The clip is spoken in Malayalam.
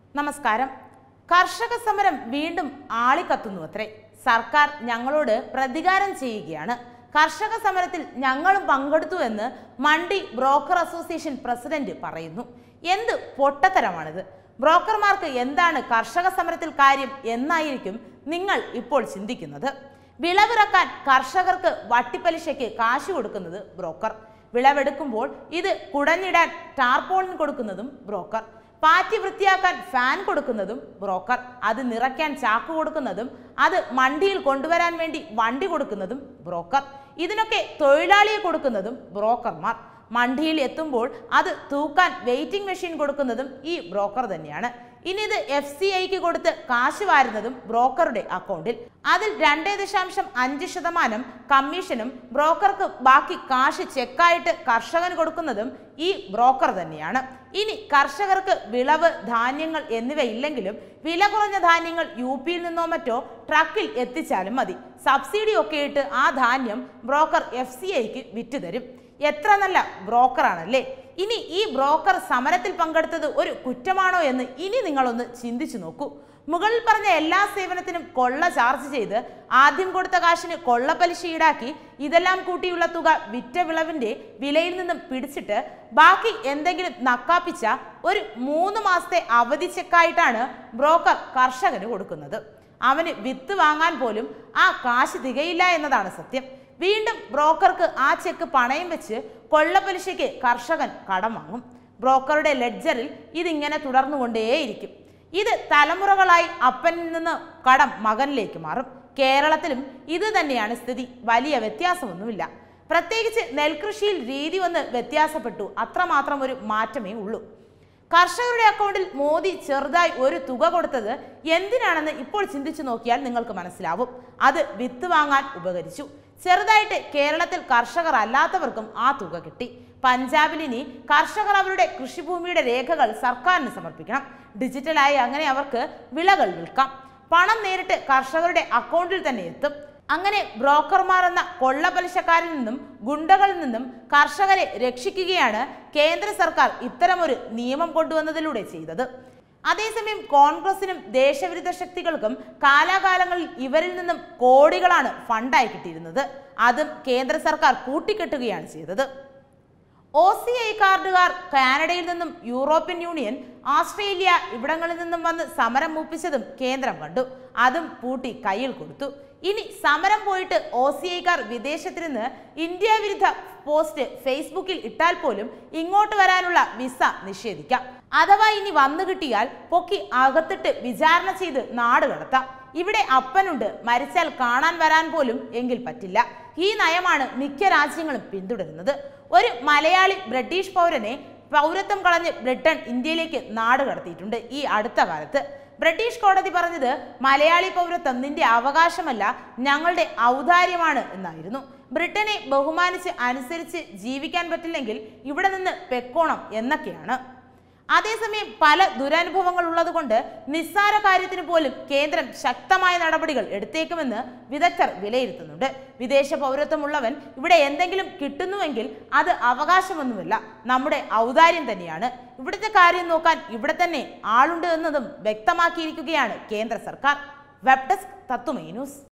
നമസ്കാരം കർഷക സമരം വീണ്ടും ആളിക്കത്തുന്നു അത്രേ സർക്കാർ ഞങ്ങളോട് പ്രതികാരം ചെയ്യുകയാണ് കർഷക സമരത്തിൽ ഞങ്ങളും പങ്കെടുത്തു എന്ന് മണ്ഡി ബ്രോക്കർ അസോസിയേഷൻ പ്രസിഡന്റ് പറയുന്നു എന്ത് പൊട്ടത്തരമാണിത് ബ്രോക്കർമാർക്ക് എന്താണ് കർഷക സമരത്തിൽ കാര്യം എന്നായിരിക്കും നിങ്ങൾ ഇപ്പോൾ ചിന്തിക്കുന്നത് വിളവിറക്കാൻ കർഷകർക്ക് വട്ടിപ്പലിശയ്ക്ക് കാശ് കൊടുക്കുന്നത് ബ്രോക്കർ വിളവെടുക്കുമ്പോൾ ഇത് കുടഞ്ഞിടാൻ ടാർപോളിൻ കൊടുക്കുന്നതും ബ്രോക്കർ പാറ്റി വൃത്തിയാക്കാൻ ഫാൻ കൊടുക്കുന്നതും ബ്രോക്കർ അത് നിറയ്ക്കാൻ ചാക്ക് കൊടുക്കുന്നതും അത് മണ്ടിയിൽ കൊണ്ടുവരാൻ വേണ്ടി വണ്ടി കൊടുക്കുന്നതും ബ്രോക്കർ ഇതിനൊക്കെ തൊഴിലാളിയെ കൊടുക്കുന്നതും ബ്രോക്കർമാർ മണ്ടിയിൽ എത്തുമ്പോൾ അത് തൂക്കാൻ വെയിറ്റിംഗ് മെഷീൻ കൊടുക്കുന്നതും ഈ ബ്രോക്കർ തന്നെയാണ് ഇനി ഇത് എഫ് സി ഐക്ക് കൊടുത്ത് കാശ് വാരുന്നതും ബ്രോക്കറുടെ അക്കൗണ്ടിൽ അതിൽ രണ്ടേ ദശാംശം അഞ്ച് ശതമാനം കമ്മീഷനും ബ്രോക്കർക്ക് ബാക്കി കാശ് ചെക്കായിട്ട് കർഷകന് കൊടുക്കുന്നതും ഈ ബ്രോക്കർ തന്നെയാണ് ഇനി കർഷകർക്ക് വിളവ് ധാന്യങ്ങൾ എന്നിവ ഇല്ലെങ്കിലും വില കുറഞ്ഞ ധാന്യങ്ങൾ യു പിയിൽ നിന്നോ മറ്റോ ട്രക്കിൽ എത്തിച്ചാലും മതി സബ്സിഡി ഒക്കെ ഇട്ട് ആ ധാന്യം ബ്രോക്കർ എഫ് സി ഐക്ക് വിറ്റുതരും എത്ര നല്ല ബ്രോക്കറാണല്ലേ ഇനി ഈ ബ്രോക്കർ സമരത്തിൽ പങ്കെടുത്തത് ഒരു കുറ്റമാണോ എന്ന് ഇനി നിങ്ങളൊന്ന് ചിന്തിച്ചു നോക്കൂ മുകളിൽ പറഞ്ഞ എല്ലാ സേവനത്തിനും കൊള്ള ചാർജ് ചെയ്ത് ആദ്യം കൊടുത്ത കാശിന് കൊള്ളപ്പലിശ ഈടാക്കി ഇതെല്ലാം കൂട്ടിയുള്ള തുക വിറ്റ വിളവിന്റെ വിലയിൽ നിന്നും പിടിച്ചിട്ട് ബാക്കി എന്തെങ്കിലും നക്കാപ്പിച്ച ഒരു മൂന്ന് മാസത്തെ അവധി ചെക്കായിട്ടാണ് ബ്രോക്കർ കർഷകന് കൊടുക്കുന്നത് അവന് വിത്ത് വാങ്ങാൻ പോലും ആ കാശ് തികയില്ല എന്നതാണ് സത്യം വീണ്ടും ബ്രോക്കർക്ക് ആ ചെക്ക് പണയം വെച്ച് കൊള്ളപ്പലിശയ്ക്ക് കർഷകൻ കടം വാങ്ങും ബ്രോക്കറുടെ ലെഡ്ജറിൽ ഇതിങ്ങനെ തുടർന്നുകൊണ്ടേയിരിക്കും ഇത് തലമുറകളായി അപ്പനിൽ നിന്ന് കടം മകനിലേക്ക് മാറും കേരളത്തിലും ഇത് തന്നെയാണ് സ്ഥിതി വലിയ വ്യത്യാസമൊന്നുമില്ല പ്രത്യേകിച്ച് നെൽകൃഷിയിൽ രീതി വന്ന് വ്യത്യാസപ്പെട്ടു അത്രമാത്രം ഒരു മാറ്റമേ ഉള്ളൂ കർഷകരുടെ അക്കൗണ്ടിൽ മോദി ചെറുതായി ഒരു തുക കൊടുത്തത് എന്തിനാണെന്ന് ഇപ്പോൾ ചിന്തിച്ചു നോക്കിയാൽ നിങ്ങൾക്ക് മനസ്സിലാവും അത് വിത്ത് വാങ്ങാൻ ഉപകരിച്ചു ചെറുതായിട്ട് കേരളത്തിൽ കർഷകർ അല്ലാത്തവർക്കും ആ തുക കിട്ടി പഞ്ചാബിൽ ഇനി കർഷകർ അവരുടെ കൃഷിഭൂമിയുടെ രേഖകൾ സർക്കാരിന് സമർപ്പിക്കണം ഡിജിറ്റലായി അങ്ങനെ അവർക്ക് വിളകൾ വിൽക്കാം പണം നേരിട്ട് കർഷകരുടെ അക്കൗണ്ടിൽ തന്നെ എത്തും അങ്ങനെ ബ്രോക്കർമാർ എന്ന കൊള്ളപലിശക്കാരിൽ നിന്നും ഗുണ്ടകളിൽ നിന്നും കർഷകരെ രക്ഷിക്കുകയാണ് കേന്ദ്ര സർക്കാർ ഇത്തരമൊരു നിയമം കൊണ്ടുവന്നതിലൂടെ ചെയ്തത് അതേസമയം കോൺഗ്രസിനും ദേശവിരുദ്ധ ശക്തികൾക്കും കാലാകാലങ്ങളിൽ ഇവരിൽ നിന്നും കോടികളാണ് ഫണ്ടായി കിട്ടിയിരുന്നത് അതും കേന്ദ്ര സർക്കാർ കൂട്ടിക്കെട്ടുകയാണ് ചെയ്തത് ഒ സി ഐ കാർഡുകാർ കാനഡയിൽ നിന്നും യൂറോപ്യൻ യൂണിയൻ ഓസ്ട്രേലിയ ഇവിടങ്ങളിൽ നിന്നും വന്ന് സമരം മൂപ്പിച്ചതും കേന്ദ്രം കണ്ടു അതും പൂട്ടി കയ്യിൽ കൊടുത്തു ഇനി സമരം പോയിട്ട് ഒ സി ഐക്കാർ വിദേശത്തിരുന്ന് ഇന്ത്യ വിരുദ്ധ പോസ്റ്റ് ഫേസ്ബുക്കിൽ ഇട്ടാൽ പോലും ഇങ്ങോട്ട് വരാനുള്ള വിസ നിഷേധിക്കാം അഥവാ ഇനി വന്നു കിട്ടിയാൽ പൊക്കി അകത്തിട്ട് വിചാരണ ചെയ്ത് നാട് കടത്താം ഇവിടെ അപ്പനുണ്ട് മരിച്ചാൽ കാണാൻ വരാൻ പോലും എങ്കിൽ പറ്റില്ല ഈ നയമാണ് മിക്ക രാജ്യങ്ങളും പിന്തുടരുന്നത് ഒരു മലയാളി ബ്രിട്ടീഷ് പൗരനെ പൗരത്വം കളഞ്ഞ് ബ്രിട്ടൻ ഇന്ത്യയിലേക്ക് നാട് കടത്തിയിട്ടുണ്ട് ഈ അടുത്ത കാലത്ത് ബ്രിട്ടീഷ് കോടതി പറഞ്ഞത് മലയാളി പൗരത്വം നിന്റെ അവകാശമല്ല ഞങ്ങളുടെ ഔദാര്യമാണ് എന്നായിരുന്നു ബ്രിട്ടനെ ബഹുമാനിച്ച് അനുസരിച്ച് ജീവിക്കാൻ പറ്റില്ലെങ്കിൽ ഇവിടെ നിന്ന് പെക്കോണം എന്നൊക്കെയാണ് അതേസമയം പല ദുരനുഭവങ്ങൾ ഉള്ളതുകൊണ്ട് നിസ്സാര കാര്യത്തിന് പോലും കേന്ദ്രം ശക്തമായ നടപടികൾ എടുത്തേക്കുമെന്ന് വിദഗ്ധർ വിലയിരുത്തുന്നുണ്ട് വിദേശ പൗരത്വമുള്ളവൻ ഇവിടെ എന്തെങ്കിലും കിട്ടുന്നുവെങ്കിൽ അത് അവകാശമൊന്നുമല്ല നമ്മുടെ ഔദാര്യം തന്നെയാണ് ഇവിടുത്തെ കാര്യം നോക്കാൻ ഇവിടെ തന്നെ ആളുണ്ട് എന്നതും വ്യക്തമാക്കിയിരിക്കുകയാണ് കേന്ദ്ര സർക്കാർ വെബ് ഡെസ്ക് തത്തുമൈ ന്യൂസ്